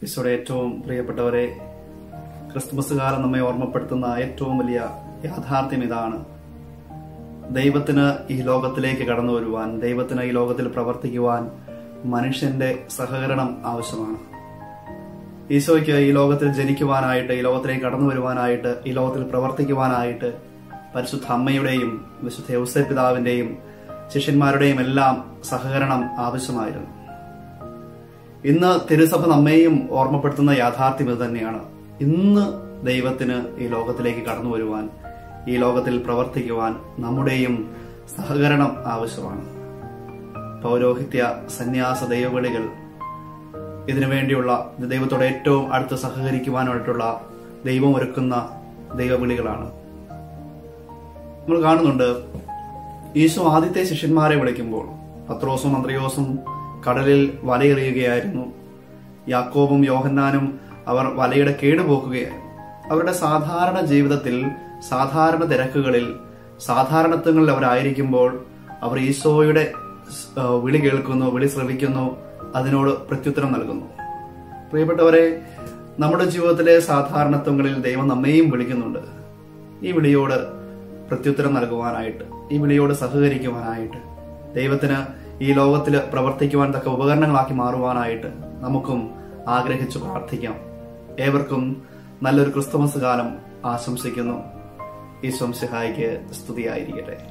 ഈശോയുടെ ഏറ്റവും പ്രിയപ്പെട്ടവരെ ക്രിസ്തുമസ് കാലം നമ്മെ ഓർമ്മപ്പെടുത്തുന്ന ഏറ്റവും വലിയ യാഥാർത്ഥ്യം ഇതാണ് ദൈവത്തിന് ഈ ലോകത്തിലേക്ക് കടന്നു വരുവാൻ ദൈവത്തിന് ഈ ലോകത്തിൽ പ്രവർത്തിക്കുവാൻ മനുഷ്യന്റെ സഹകരണം ആവശ്യമാണ് ഈശോയ്ക്ക് ഈ ലോകത്തിൽ ജനിക്കുവാനായിട്ട് ഈ ലോകത്തിലേക്ക് കടന്നു വരുവാനായിട്ട് ഈ ലോകത്തിൽ പ്രവർത്തിക്കുവാനായിട്ട് പരിശുദ്ധ അമ്മയുടെയും വിശുദ്ധ യൗസേ പിതാവിന്റെയും ശിഷ്യന്മാരുടെയും എല്ലാം സഹകരണം ആവശ്യമായിരുന്നു ഇന്ന് തിരുസഭ നമ്മെയും ഓർമ്മപ്പെടുത്തുന്ന യാഥാർത്ഥ്യം ഇത് തന്നെയാണ് ഇന്ന് ദൈവത്തിന് ഈ ലോകത്തിലേക്ക് കടന്നു വരുവാൻ ഈ ലോകത്തിൽ പ്രവർത്തിക്കുവാൻ നമ്മുടെയും സഹകരണം ആവശ്യമാണ് പൗരോഹിത്യ സന്യാസ ദൈവവിളികൾ ഇതിനു വേണ്ടിയുള്ള ദൈവത്തോട് ഏറ്റവും അടുത്ത് സഹകരിക്കുവാനായിട്ടുള്ള ദൈവം ഒരുക്കുന്ന ദൈവവിളികളാണ് നമ്മൾ കാണുന്നുണ്ട് ഈശോ ആദ്യത്തെ ശിഷ്യന്മാരെ വിളിക്കുമ്പോൾ പത്രോസും അന്ത്രയോസും കടലിൽ വലയെറിയുകയായിരുന്നു യാക്കോബും യോഹന്നാനും അവർ വലയുടെ കേടുപോക്കുകയായിരുന്നു അവരുടെ സാധാരണ ജീവിതത്തിൽ സാധാരണ തിരക്കുകളിൽ സാധാരണത്വങ്ങളിൽ അവരായിരിക്കുമ്പോൾ അവർ ഈശോയുടെ ആ, വിളി കേൾക്കുന്നു വിളി ശ്രവിക്കുന്നു അതിനോട് പ്രത്യുത്തരം നൽകുന്നു പ്രിയപ്പെട്ടവരെ നമ്മുടെ ജീവിതത്തിലെ സാധാരണത്വങ്ങളിൽ ദൈവം നമ്മെയും വിളിക്കുന്നുണ്ട് ഈ വിളിയോട് പ്രത്യുത്തരം നൽകുവാനായിട്ട് ഈ വിളിയോട് സഹകരിക്കുവാനായിട്ട് ദൈവത്തിന് ഈ ലോകത്തിൽ പ്രവർത്തിക്കുവാൻ തക്ക ഉപകരണങ്ങളാക്കി മാറുവാനായിട്ട് നമുക്കും ആഗ്രഹിച്ചു പ്രാർത്ഥിക്കാം ഏവർക്കും നല്ലൊരു ക്രിസ്തുമസ് കാലം ആശംസിക്കുന്നു ഈ സംശഹായിക്ക് സ്തുതിയായിരിക്കട്ടെ